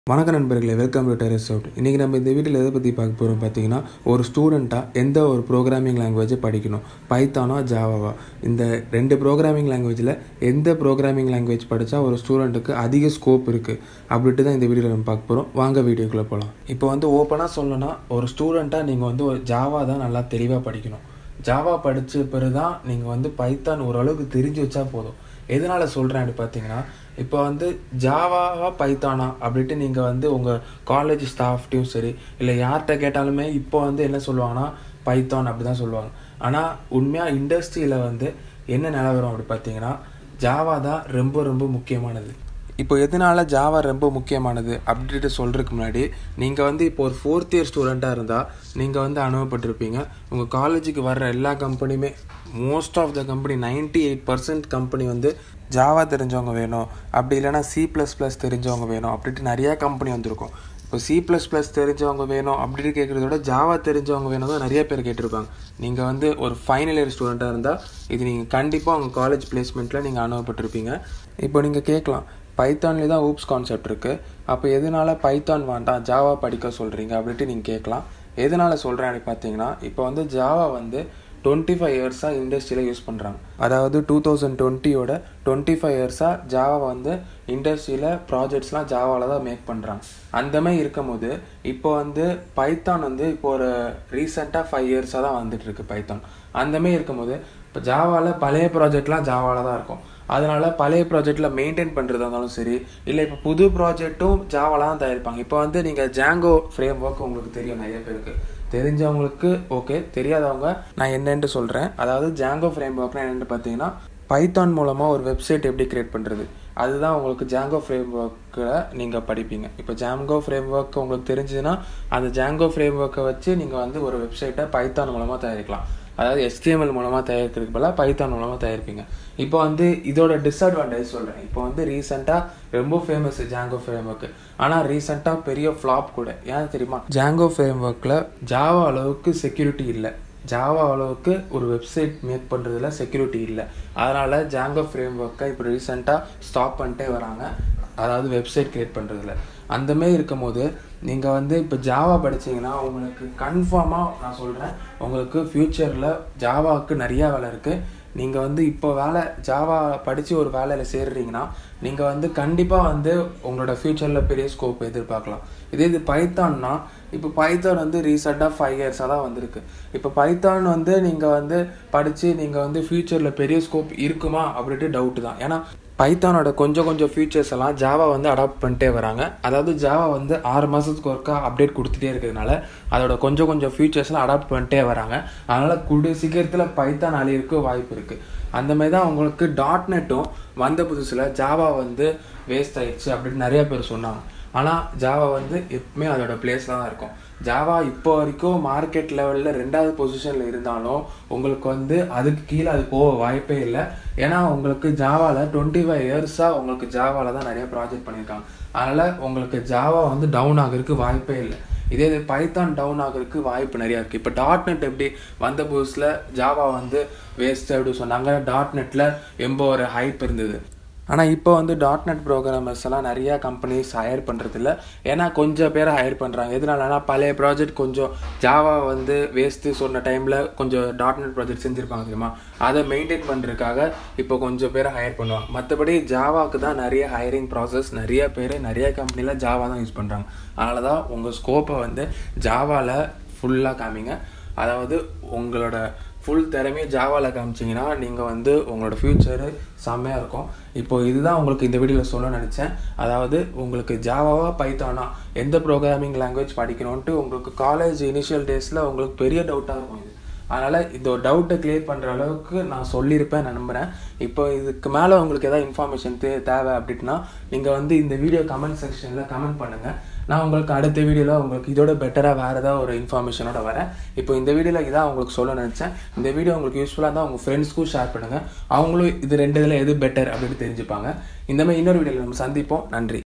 வணக்கம் நண்பர்களே welcome to terrace out இன்றைக்கி நம்ம இந்த வீட்டில் எதை பற்றி பார்க்க போகிறோம் பார்த்தீங்கன்னா ஒரு ஸ்டூடெண்ட்டாக எந்த ஒரு ப்ரோக்ராமிங் லாங்குவேஜை படிக்கணும் பைத்தானா ஜாவாவா இந்த ரெண்டு ப்ரோக்ராமிங் லாங்குவேஜில் எந்த ப்ரோக்ராமிங் லாங்குவேஜ் படித்தா ஒரு ஸ்டூடெண்ட்டுக்கு அதிக ஸ்கோப் இருக்குது அப்படின்ட்டு தான் இந்த வீடியோவில் நம்ம பார்க்க போகிறோம் வாங்க வீடியோக்குள்ளே போகலாம் இப்போ வந்து ஓப்பனாக சொல்லணும்னா ஒரு ஸ்டூடெண்ட்டாக நீங்கள் வந்து ஒரு ஜாவா தான் நல்லா தெளிவாக படிக்கணும் ஜாவா படித்த பிறகு தான் நீங்கள் வந்து பைத்தான் ஓரளவுக்கு தெரிஞ்சு வச்சா போதும் எதனால் சொல்கிறேன் அப்படி பார்த்தீங்கன்னா இப்போ வந்து ஜாவாவா பைத்தானா அப்படின்ட்டு நீங்கள் வந்து உங்கள் காலேஜ் ஸ்டாஃப்ட்டையும் சரி இல்லை யார்கிட்ட கேட்டாலுமே இப்போ வந்து என்ன சொல்லுவாங்கன்னா பைத்தான் அப்படி தான் சொல்லுவாங்க ஆனால் உண்மையாக இண்டஸ்ட்ரியில் வந்து என்ன நிலவரம் அப்படி பார்த்தீங்கன்னா ஜாவா தான் ரொம்ப ரொம்ப முக்கியமானது இப்போ எதனால ஜாவா ரொம்ப முக்கியமானது அப்படின்ட்டு சொல்கிறதுக்கு முன்னாடி நீங்கள் வந்து இப்போ ஒரு ஃபோர்த் இயர் ஸ்டூடெண்ட்டாக இருந்தால் நீங்கள் வந்து அனுபவப்பட்டிருப்பீங்க உங்கள் காலேஜுக்கு வர்ற எல்லா கம்பெனியுமே most of the company ninety eight percent company வந்து ஜாவா தெரிஞ்சவங்க வேணும் அப்படி இல்லைனா சி ப்ளஸ் ப்ளஸ் தெரிஞ்சவங்க வேணும் அப்படின்ட்டு நிறையா கம்பெனி வந்திருக்கும் இப்போ சி ப்ளஸ் ப்ளஸ் தெரிஞ்சவங்க வேணும் அப்படின்னு கேட்குறத விட ஜாவா தெரிஞ்சவங்க வேணும் தான் நிறைய பேர் கேட்டிருப்பாங்க நீங்கள் வந்து ஒரு ஃபைனல் இயர் ஸ்டூடெண்ட்டாக இருந்தால் இது நீங்கள் கண்டிப்பாக உங்கள் காலேஜ் பிளேஸ்மெண்ட்டில் நீங்கள் அனுபவப்பட்டிருப்பீங்க இப்போ நீங்கள் கேட்கலாம் பைத்தான்லேயே தான் ஊப்ஸ் கான்செப்ட் இருக்குது அப்போ எதனால பைத்தான் வேண்டாம் ஜாவா படிக்க சொல்கிறீங்க அப்படின்ட்டு நீங்கள் கேட்கலாம் எதனால் சொல்கிறேன் அப்படி பார்த்தீங்கன்னா இப்போ வந்து ஜாவா வந்து டுவெண்ட்டி ஃபைவ் இயர்ஸாக இண்டஸ்ட்ரியில் யூஸ் பண்ணுறாங்க அதாவது டூ தௌசண்ட் டுவெண்ட்டியோட டுவெண்ட்டி ஃபைவ் இயர்ஸாக ஜாவா வந்து இண்டஸ்ட்ரியில் ப்ராஜெக்ட்ஸ்லாம் ஜாவாவில் தான் மேக் பண்ணுறாங்க அந்த மாதிரி இருக்கும்போது இப்போ வந்து பைத்தான் வந்து இப்போ ஒரு ரீசெண்டாக ஃபைவ் இயர்ஸாக தான் வந்துட்டுருக்கு பைத்தான் அந்தமாரி இருக்கும்போது இப்போ ஜாவாவில் பழைய ப்ராஜெக்ட்லாம் ஜாவாவில் தான் இருக்கும் அதனால பழைய ப்ராஜெக்டில் மெயின்டைன் பண்ணுறதா இருந்தாலும் சரி இல்லை இப்போ புது ப்ராஜெக்ட்டும் ஜாவாலாம் தான் தயாரிப்பாங்க இப்போ வந்து நீங்கள் ஜாங்கோ ஃப்ரேம் ஒர்க் உங்களுக்கு தெரியும் நிறைய பேருக்கு தெரிஞ்சவங்களுக்கு ஓகே தெரியாதவங்க நான் என்னென்று சொல்கிறேன் அதாவது ஜாங்கோ ஃப்ரேம் ஒர்க்னா என்னென்னு பார்த்தீங்கன்னா பைத்தான் மூலமாக ஒரு வெப்சைட் எப்படி க்ரியேட் பண்ணுறது அதுதான் உங்களுக்கு ஜாங்கோ ஃப்ரேம் ஒர்க்கில் நீங்கள் படிப்பீங்க இப்போ ஜாங்கோ ஃப்ரேம் ஒர்க் உங்களுக்கு தெரிஞ்சதுன்னா அந்த ஜாங்கோ ஃப்ரேம் ஒர்க்கை வச்சு நீங்கள் வந்து ஒரு வெப்சைட்டை பைத்தான் மூலமாக தயாரிக்கலாம் அதாவது எஸ்டிஎம்எல் மூலமாக தயாரிக்கிறதுக்கு பதிலாக பைத்தான் மூலமாக தயாரிப்பீங்க இப்போ வந்து இதோட டிஸ்அட்வான்டேஜ் சொல்கிறேன் இப்போ வந்து ரீசெண்டாக ரொம்ப ஃபேமஸ் ஜாங்கோ ஃப்ரேம் ஒர்க்கு ஆனால் ரீசெண்டாக பெரிய ஃப்ளாப் கூட ஏன் தெரியுமா ஜாங்கோ ஃப்ரேம் ஒர்க்கில் ஜாவா அளவுக்கு செக்யூரிட்டி இல்லை ஜாவா அளவுக்கு ஒரு வெப்சைட் மேக் பண்ணுறதுல செக்யூரிட்டி இல்லை அதனால் ஜாங்கோ ஃப்ரேம் ஒர்க்கை இப்போ ரீசெண்டாக ஸ்டாப் பண்ணிட்டே வராங்க அதாவது வெப்சைட் க்ரியேட் பண்ணுறதுல அந்தமாரி இருக்கும் போது நீங்கள் வந்து இப்போ ஜாவா படித்தீங்கன்னா உங்களுக்கு கன்ஃபார்மாக நான் சொல்கிறேன் உங்களுக்கு ஃப்யூச்சரில் ஜாவாவுக்கு நிறையா வேலை இருக்குது நீங்கள் வந்து இப்போ வேலை ஜாவா படித்து ஒரு வேலையில் சேர்றீங்கன்னா நீங்கள் வந்து கண்டிப்பாக வந்து உங்களோட ஃப்யூச்சரில் பெரிய ஸ்கோப் எதிர்பார்க்கலாம் இதே இது பைத்தான்னா இப்போ பைத்தான் வந்து ரீசெண்டாக ஃபைவ் இயர்ஸாக தான் வந்திருக்கு இப்போ பைத்தான் வந்து நீங்கள் வந்து படித்து நீங்கள் வந்து ஃப்யூச்சரில் பெரிய ஸ்கோப் இருக்குமா அப்படின்ட்டு டவுட்டு தான் ஏன்னா பைத்தானோட கொஞ்சம் கொஞ்சம் ஃபீச்சர்ஸ் எல்லாம் ஜாவா வந்து அடாப்ட் பண்ணிட்டே வராங்க அதாவது ஜாவா வந்து ஆறு மாதத்துக்கு ஒருக்கா அப்டேட் கொடுத்துட்டே இருக்கிறதுனால அதோட கொஞ்சம் கொஞ்சம் ஃபீச்சர்ஸ்லாம் அடாப்ட் பண்ணிட்டே வராங்க அதனால் கூடிய சீக்கிரத்தில் பைத்தான் அழியிருக்கு வாய்ப்பு இருக்குது அந்த மாதிரி தான் உங்களுக்கு டாட் நெட்டும் வந்த புதுசில் ஜாவா வந்து வேஸ்ட் ஆயிடுச்சு அப்படின்னு நிறைய பேர் சொன்னாங்க ஆனால் ஜாவா வந்து எப்பவுமே அதோட பிளேஸில் தான் இருக்கும் ஜாவா இப்போ வரைக்கும் மார்க்கெட் லெவலில் ரெண்டாவது பொசிஷனில் இருந்தாலும் உங்களுக்கு வந்து அதுக்கு கீழே அது போக வாய்ப்பே இல்லை ஏன்னா உங்களுக்கு ஜாவாவில் டுவெண்ட்டி ஃபைவ் இயர்ஸாக உங்களுக்கு ஜாவாவில் தான் நிறைய ப்ராஜெக்ட் பண்ணியிருக்காங்க அதனால் உங்களுக்கு ஜாவா வந்து டவுன் ஆகிறதுக்கு வாய்ப்பே இல்லை இதே இது பைத்தான் டவுன் ஆகிறதுக்கு வாய்ப்பு நிறையா இருக்குது இப்போ டாட் நெட் எப்படி வந்த புதுசில் ஜாவா வந்து வேஸ்ட் அப்படி சொன்னாங்க டாட் நெட்டில் ரொம்ப ஒரு ஹைப் இருந்தது ஆனால் இப்போ வந்து டாட் நெட் ப்ரோக்ராமர்ஸ் எல்லாம் நிறையா கம்பெனிஸ் ஹையர் பண்ணுறதில்ல ஏன்னா கொஞ்சம் பேரை ஹையர் பண்ணுறாங்க எதனாலனா பழைய ப்ராஜெக்ட் கொஞ்சம் ஜாவா வந்து வேஸ்ட்டு சொன்ன டைமில் கொஞ்சம் டாட் நெட் ப்ராஜெக்ட் செஞ்சுருப்பாங்க தெரியுமா அதை மெயின்டைன் பண்ணுறதுக்காக இப்போ கொஞ்சம் பேரை ஹையர் பண்ணுவாங்க மற்றபடி ஜாவாவுக்கு தான் நிறைய ஹையரிங் ப்ராசஸ் நிறைய பேர் நிறைய கம்பெனியில் ஜாவா தான் யூஸ் பண்ணுறாங்க அதனால தான் உங்கள் ஸ்கோப்பை வந்து ஜாவாவில் ஃபுல்லாக காமிங்க அதாவது உங்களோட ஃபுல் திறமையை ஜாவாவில் காமிச்சிங்கன்னா நீங்கள் வந்து உங்களோட ஃப்யூச்சரு செம்மையாக இருக்கும் இப்போ இதுதான் உங்களுக்கு இந்த வீடியோவில் சொல்ல நினச்சேன் அதாவது உங்களுக்கு ஜாவாவா பைத்தானா எந்த ப்ரோக்ராமிங் லாங்குவேஜ் படிக்கணும்ன்ட்டு உங்களுக்கு காலேஜ் இனிஷியல் டேஸில் உங்களுக்கு பெரிய டவுட்டாக இருக்கும் இது அதனால் இந்த ஒரு டவுட்டை கிளியர் பண்ணுற அளவுக்கு நான் சொல்லியிருப்பேன் நான் நம்புகிறேன் இப்போ இதுக்கு மேலே உங்களுக்கு எதாவது இன்ஃபர்மேஷன் தே தேவை அப்படின்னா நீங்கள் வந்து இந்த வீடியோ கமெண்ட் செக்ஷனில் கமெண்ட் பண்ணுங்கள் நான் உங்களுக்கு அடுத்த வீடியோவில் உங்களுக்கு இதோட பெட்டராக வேறு ஏதாவது ஒரு இன்ஃபர்மேஷனோட வரேன் இப்போ இந்த வீடியோவில் இதான் உங்களுக்கு சொல்ல நினச்சேன் இந்த வீடியோ உங்களுக்கு யூஸ்ஃபுல்லாக இருந்தால் உங்கள் ஃப்ரெண்ட்ஸ்க்கும் ஷேர் பண்ணுங்கள் அவங்களும் இது ரெண்டு இதில் எது பெட்டர் அப்படின்னு தெரிஞ்சுப்பாங்க இந்த மாதிரி இன்னொரு வீடியோவில் நம்ம சந்திப்போம் நன்றி